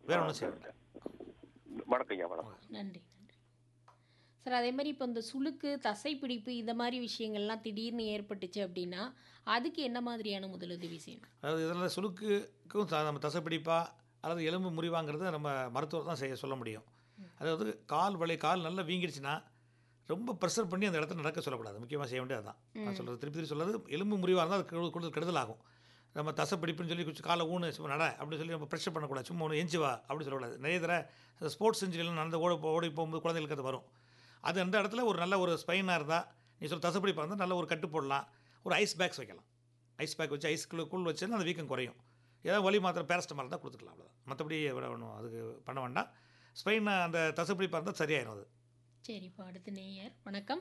வேற ஒன்றும் செய்ய வேண்டாம் வணக்கம் ஐயா வணக்கம் நன்றி நன்றி சார் அதே மாதிரி இப்போ இந்த சுளுக்கு தசைப்பிடிப்பு இந்த மாதிரி விஷயங்கள்லாம் திடீர்னு ஏற்பட்டுச்சு அப்படின்னா அதுக்கு என்ன மாதிரியான முதலுதவி செய்யணும் அதாவது இதில் சுளுக்குக்கும் த- நம்ம தசைப்பிடிப்பா அல்லது எலும்பு முறிவாங்கிறத நம்ம மருத்துவர் தான் செய்ய சொல்ல முடியும் அதாவது கால் வலி கால் நல்லா வீங்கிடுச்சுன்னா ரொம்ப ப்ரெஷர் பண்ணி அந்த இடத்துல நடக்க சொல்லக்கூடாது முக்கியமாக செய்ய வேண்டியது தான் நான் சொல்கிறது திருப்பி திருப்பி சொல்கிறது எலும்பு முறிவாக இருந்தால் அது கெடு- கூடுதல் கெடுதல் ஆகும் நம்ம தசைப்பிடிப்புன்னு சொல்லி கொஞ்சம் காலை ஊனு சும்மா நட அப்படின்னு சொல்லி நம்ம ப்ரெஷர் பண்ணக்கூடாது சும்மா ஒன்று எஞ்சி வா அப்படின்னு சொல்லக்கூடாது நிறைய தடவை ஸ்போர்ட்ஸ் இன்ஜினியரில் நடந்து ஓட ஓடி போகும்போது குழந்தைகளுக்கு அது வரும் அது அந்த இடத்துல ஒரு நல்ல ஒரு ஸ்பைனாக இருந்தால் நீ சொல்ல தசைப்பிடிப்பாக இருந்தால் நல்ல ஒரு கட்டு போடலாம் ஒரு ஐஸ் பேக்ஸ் வைக்கலாம் ஐஸ் பேக் வச்சு ஐஸ் கூழ் வச்சுன்னா அந்த வீக்கம் குறையும் ஏதாவது வலி மாத்திரம் பேரஸ்டமால் தான் கொடுத்துக்கலாம் அவ்வளோதான் மற்றபடி விட ஒன்றும் அதுக்கு பண்ண வேண்டாம் ஸ்பெயின் அந்த தசைப்பிடிப்பாக இருந்தால் சரியாயிடும் அது சரி இப்போ அடுத்து நேயர் வணக்கம்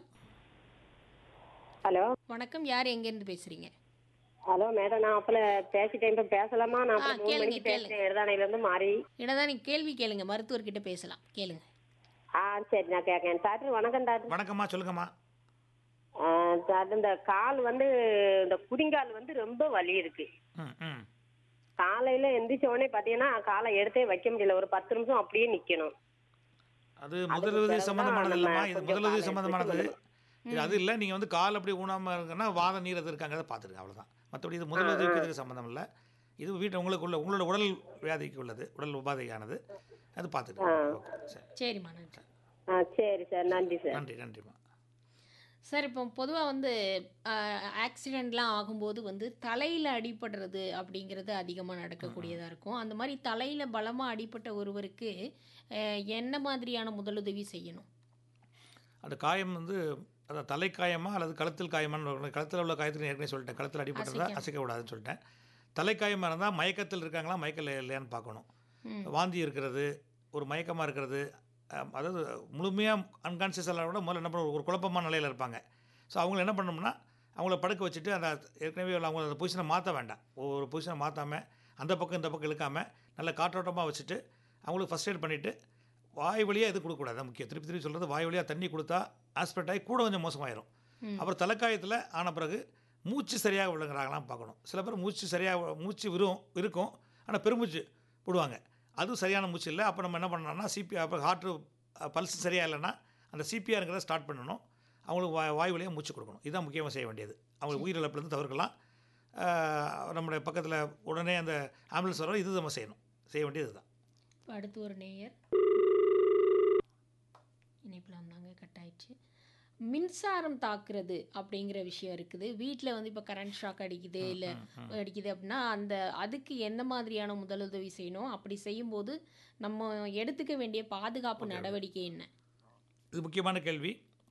ஹலோ வணக்கம் யார் எங்கேருந்து பேசுகிறீங்க ஹலோ மேடம் நான் அப்பல பேசிட்டேன் இப்ப பேசலாமா நான் ஆ, அப்புறம் மூணு கேளுங்க, மணிக்கு கேளுங்க. பேசுறேன் எழுதானையில இருந்து மாறி இடதான் நீ கேள்வி கேளுங்க மருத்துவர்கிட்ட பேசலாம் கேளுங்க ஆ சரி நான் கேட்கேன் டாக்டர் வணக்கம் டாக்டர் வணக்கம்மா சொல்லுங்கம்மா ஆ, டாக்டர் இந்த கால் வந்து இந்த குதிங்கால் வந்து ரொம்ப வலி இருக்கு ம் ம் காலையில எந்திரிச்ச உடனே பாத்தீங்கன்னா காலை எடுத்தே வைக்க முடியல ஒரு பத்து நிமிஷம் அப்படியே நிக்கணும் அது முதலுதவி பிறகுதான் சம்மந்தமானது நம்ம இல்லைம்மா இது கொஞ்சம் முதலுதவி காலை சம்மந்தமானது எடுத்து இது அது இல்லை நீங்கள் வந்து கால் அப்படி ஊனாமல் இருக்குன்னா வாத நீர் எது இருக்காங்க அதை பார்த்துருங்க அவ்வளோதான் மற்றபடி இது முதலுதவிக்கு இதுக்கு சம்மந்தம் இல்லை இது வீட்டு உங்களுக்கு உள்ள உங்களோட உடல் வியாதிக்கு உள்ளது உடல் உபாதையானது அது பார்த்துட்டு ஓகே சரி சரிம்மா நன்றி ஆ சரி சார் நன்றி சார் நன்றி நன்றிம்மா சார் இப்போ பொதுவாக வந்து ஆக்சிடெண்ட்லாம் ஆகும்போது வந்து தலையில் அடிபடுறது அப்படிங்கிறது அதிகமாக நடக்கக்கூடியதாக இருக்கும் அந்த மாதிரி தலையில் பலமாக அடிபட்ட ஒருவருக்கு அஹ், என்ன மாதிரியான முதலுதவி செய்யணும் அந்த காயம் வந்து அதாவது தலைக்காயமா அல்லது கழுத்தில் காயமான்னு கழுத்தில் உள்ள காயத்தில் ஏற்கனவே சொல்லிட்டேன் கழுத்தில் அடிபட்டதா அசைக்க. அசைக்க கூடாதுன்னு சொல்லிட்டேன் தலைக்காயமாக இருந்தால் மயக்கத்தில் இருக்காங்களா மயக்கம் இல்லையான்னு பார்க்கணும் ம். வாந்தி இருக்கிறது ஒரு மயக்கமாக இருக்கிறது அஹ், அதாவது முழுமையாக அன்கான்சியஸ் எல்லாம் விட முதல்ல என்ன பண்ண ஒரு குழப்பமான நிலையில் இருப்பாங்க ஸோ அவங்கள என்ன பண்ணணும்னா அவங்கள படுக்க வச்சுட்டு அந்த ஏற்கனவே உள்ள அவங்க அந்த பொசிஷனை மாற்ற வேண்டாம் ஒரு பொசிஷனை மாற்றாமல் அந்த பக்கம் இந்த பக்கம் இழுக்காமல் நல்ல காற்றோட்டமாக வச்சுட்டு அவங்களுக்கு ஃபஸ்ட் எய்ட் பண்ணிவிட்டு வாய் வழியாக இது கொடுக்கக்கூடாது அதான் முக்கியம் திருப்பி திருப்பி சொல்கிறது வாய் வழியாக தண்ணி கொடுத்தா ஆஸ்பெக்ட் ஆகி கூட கொஞ்சம் மோசமாயிரும் அப்புறம் தலைக்காயத்தில் ஆன பிறகு மூச்சு சரியாக விழுங்குறாங்களாம் பார்க்கணும் சில பேர் மூச்சு சரியாக மூச்சு விரும் இருக்கும் ஆனால் பெருமூச்சு விடுவாங்க அதுவும் சரியான மூச்சு இல்லை அப்போ நம்ம என்ன பண்ணணும்னா சிபிஆர் அப்போ ஹார்ட்டு பல்ஸ் சரியாக இல்லைன்னா அந்த சிபிஆருங்கிறத ஸ்டார்ட் பண்ணணும் அவங்களுக்கு வாய் வாய் வழியாக மூச்சு கொடுக்கணும் இதுதான் முக்கியமாக செய்ய வேண்டியது அவங்களுக்கு உயிரிழப்புலேருந்து தவிர்க்கலாம் ஆஹ் நம்முடைய பக்கத்தில் உடனே அந்த ஆம்புலன்ஸ் வர இது நம்ம செய்யணும் செய்ய வேண்டியது இதுதான் இப்போ அடுத்து ஒரு நேயர் இணைப்பில் வந்தாங்க கட் ஆயிடுச்சு மின்சாரம் தாக்குறது அப்படிங்கிற விஷயம் இருக்குது வீட்டில் வந்து இப்போ கரண்ட் ஷாக் அடிக்குது இல்லை அடிக்குது அப்படின்னா அந்த அதுக்கு என்ன மாதிரியான முதலுதவி செய்யணும் அப்படி செய்யும்போது நம்ம எடுத்துக்க வேண்டிய பாதுகாப்பு நடவடிக்கை என்ன இது முக்கியமான கேள்வி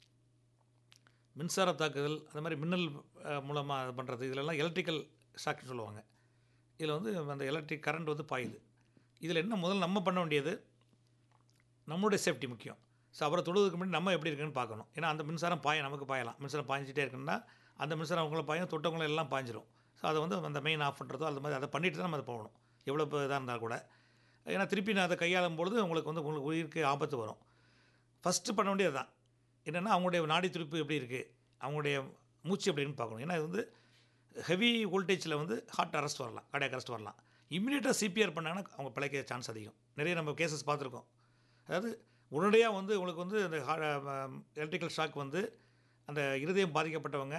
மின்சார தாக்குதல் அந்த மாதிரி மின்னல் மூலமாக இது பண்ணுறது இதிலெல்லாம் எலக்ட்ரிக்கல் ஷாக்னு சொல்லுவாங்க இதில் வந்து அந்த எலக்ட்ரிக் கரண்ட் வந்து பாயுது இதில் என்ன முதல்ல நம்ம பண்ண வேண்டியது நம்மளுடைய சேஃப்டி முக்கியம் ஸோ அவரை தொடுவதுக்கு முன்னாடி நம்ம எப்படி இருக்குன்னு பார்க்கணும் ஏன்னா அந்த மின்சாரம் பாய நமக்கு பாயலாம் மின்சாரம் பாய்ஞ்சிட்டே இருக்குன்னா அந்த மின்சாரம் அவங்கள பாயும் தொட்டவங்களும் எல்லாம் பாய்ஞ்சிரும் ஸோ அதை வந்து அந்த மெயின் ஆஃப் பண்ணுறதோ அது மாதிரி அதை பண்ணிட்டு தான் நம்ம அதை போகணும் எவ்வளோ இதாக இருந்தால் கூட ஏன்னா திருப்பி நான் அதை கையாளும் பொழுது உங்களுக்கு வந்து உங்களுக்கு உயிருக்கு ஆபத்து வரும் ஃபஸ்ட்டு பண்ண வேண்டியது தான் என்னென்னா அவங்களுடைய நாடி துடிப்பு எப்படி இருக்குது அவங்களுடைய மூச்சு எப்படின்னு பார்க்கணும் ஏன்னா இது வந்து ஹெவி வோல்டேஜில் வந்து ஹார்ட் அரெஸ்ட் வரலாம் கார்டியாக் அரெஸ்ட் வரலாம் இம்மிடியட்டாக சிபிஆர் பண்ணாங்கன்னா அவங்க பிழைக்க சான்ஸ் அதிகம் நிறைய நம்ம கேசஸ் பார்த்துருக்கோம் அதாவது உடனடியாக வந்து உங்களுக்கு வந்து அந்த எலக்ட்ரிக்கல் ஷாக் வந்து அந்த இருதயம் பாதிக்கப்பட்டவங்க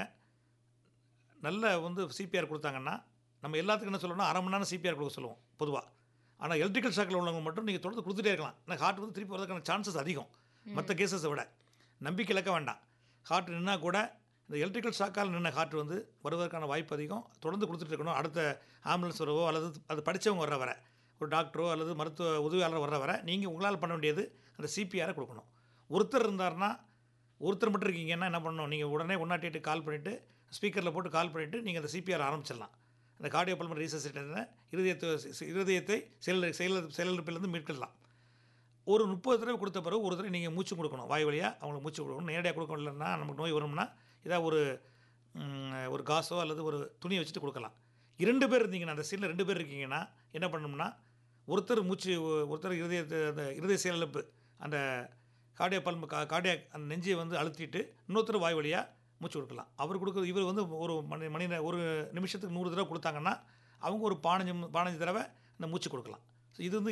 நல்ல வந்து சிபிஆர் கொடுத்தாங்கன்னா நம்ம எல்லாத்துக்கும் என்ன சொல்லணும்னா அரை மணி நேரம் சிபிஆர் கொடுக்க சொல்லுவோம் பொதுவாக ஆனால் எலக்ட்ரிக்கல் ஷாக்கில் உள்ளவங்க மட்டும் நீங்கள் தொடர்ந்து கொடுத்துட்டே இருக்கலாம் ஏன்னா ஹார்ட் வந்து திருப்பி வரதுக்கான சான்சஸ் அதிகம் மற்ற கேசஸை விட நம்பிக்கை இழக்க வேண்டாம் ஹார்ட் நின்னா கூட இந்த எலக்ட்ரிக்கல் ஷாக்கால் நின்ன ஹார்ட் வந்து வருவதற்கான வாய்ப்பு அதிகம் தொடர்ந்து கொடுத்துட்டு இருக்கணும் அடுத்த ஆம்புலன்ஸ் வரவோ அல்லது அது படித்தவங்க வர்ற வர ஒரு டாக்டரோ அல்லது மருத்துவ உதவியாளர் வர்ற வர நீங்கள் உங்களால் பண்ண வேண்டியது அந்த சிபிஆரை கொடுக்கணும் ஒருத்தர் இருந்தாருன்னா ஒருத்தர் மட்டும் இருக்கீங்கன்னா என்ன பண்ணணும் நீங்கள் உடனே ஒன் நாட் கால் பண்ணிவிட்டு ஸ்பீக்கரில் போட்டு கால் பண்ணிவிட்டு நீங்கள் அந்த சிபிஆர் ஆரம்பிச்சிடலாம் அந்த கார்டியோ பல்மன் ரீசர்சிட்டை இருதயத்தை இருதயத்தை செயல் செயல் செயலிழப்பிலிருந்து மீட்கலாம் ஒரு முப்பது தடவை கொடுத்த பிறகு ஒரு தடவை நீங்கள் மூச்சு கொடுக்கணும் வாய் வழியாக அவங்களுக்கு மூச்சு கொடுக்கணும் நேரடியாக கொடுக்க இல்லைன்னா நமக்கு நோய் வரும்னா ஏதாவது ஒரு ம், ஒரு காசோ அல்லது ஒரு துணியை வச்சுட்டு கொடுக்கலாம் இரண்டு பேர் இருந்தீங்கன்னா அந்த சீனில் ரெண்டு பேர் இருக்கீங்கன்னா என்ன பண்ணணும்னா ஒருத்தர் மூச்சு ஒருத்தர் இருதயத்தை அந்த இருதய செயலிழப்பு அந்த கார்டியா பல்ம கா கார்டியா அந்த நெஞ்சியை வந்து அழுத்திட்டு இன்னொருத்தர் வாய் வழியாக மூச்சு கொடுக்கலாம் அவர் கொடுக்குறது இவர் வந்து ஒரு மணி மணி நே- ஒரு நிமிஷத்துக்கு நூறு தடவை கொடுத்தாங்கன்னா அவங்க ஒரு பதினஞ்சு பதினஞ்சு தடவை அந்த மூச்சு கொடுக்கலாம் ஸோ இது வந்து